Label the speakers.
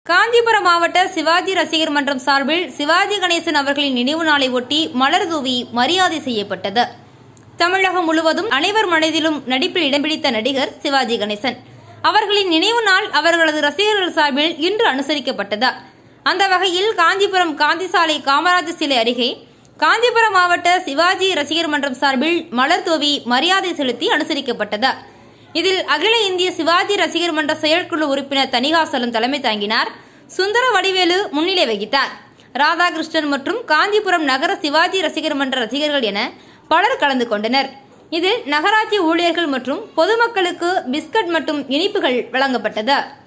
Speaker 1: காஞ்சிபுரம் மாவட்ட சிவாஜி ரசிகர் மன்றம் சார்பில் சிவாஜி கணேசன் அவர்களின் நினைவு நாளை ஒட்டி மலர் தூவி மரியாதை செய்யப்பட்டது தமிழகம் முழுவதும் அனைவர் மனதிலும் நடிப்பில் இடம் பிடித்த நடிகர் சிவாஜி கணேசன் அவர்களின் நினைவு நாள் அவர்களது ரசிகர்கள் சார்பில் இன்று அனுசரிக்கப்பட்டது அந்த வகையில் காஞ்சிபுரம் காந்தி சாலை காமராஜர் சிலை அருகே காஞ்சிபுரம் மாவட்ட சிவாஜி ரசிகர் மன்றம் சார்பில் மலர் தூவி மரியாதை செலுத்தி அனுசரிக்கப்பட்டது இதில் அகில இந்திய சிவாஜி ரசிகர் மன்ற செயற்குழு உறுப்பினர் தணிகாசலம் தலைமை தாங்கினார் சுந்தர வடிவேலு முன்னிலை வகித்தார் ராதாகிருஷ்ணன் மற்றும் காஞ்சிபுரம் நகர சிவாஜி ரசிகர் மன்ற ரசிகர்கள் என பலர் கலந்து கொண்டனர் இதில் நகராட்சி ஊழியர்கள் மற்றும் பொதுமக்களுக்கு பிஸ்கட் மற்றும் இனிப்புகள் வழங்கப்பட்டது